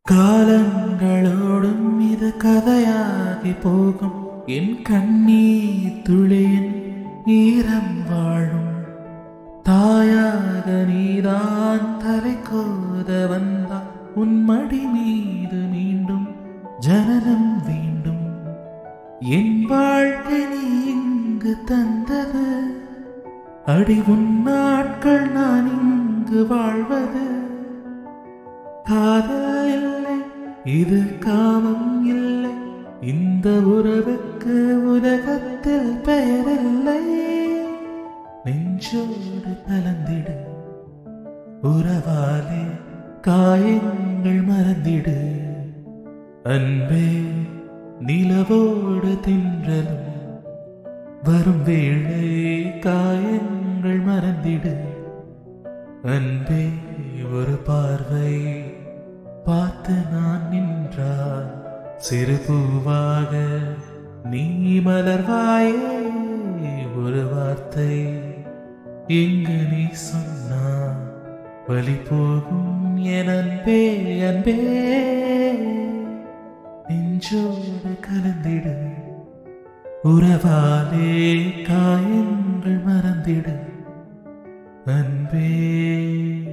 காலங்களோடும் இது கதையாகி போகும் என் கண்ணீர் துளியின் ஈரம் வாழும் தாயாக நீதான் தலை கோத வந்தால் உன் மடி மீது மீண்டும் ஜனனம் வேண்டும் என் வாழ்க்கை நீ இங்கு தந்தது அடி உன் நாட்கள் நான் இங்கு வாழ்வது காதல் இல்லை இது காமம் இல்லை இந்த உறவுக்கு உலகத்தில் பெயரில்லை நெஞ்சோடு கலந்திடு உறவாலே காயங்கள் மறந்திடு அன்பே நிலவோடு தின்றலும் வரும் வேளை காயங்கள் மறந்திடு அன்பே ஒரு பார்வை பார்த்து நான் நின்றால் சிறு பூவாக நீ மலர்வாயே ஒரு வார்த்தை எங்கு நீ சொன்னா வழி போகும் என் அன்பே அன்பே நெஞ்சோடு கலந்திடு உறவாலே காயங்கள் மறந்திடு அன்பே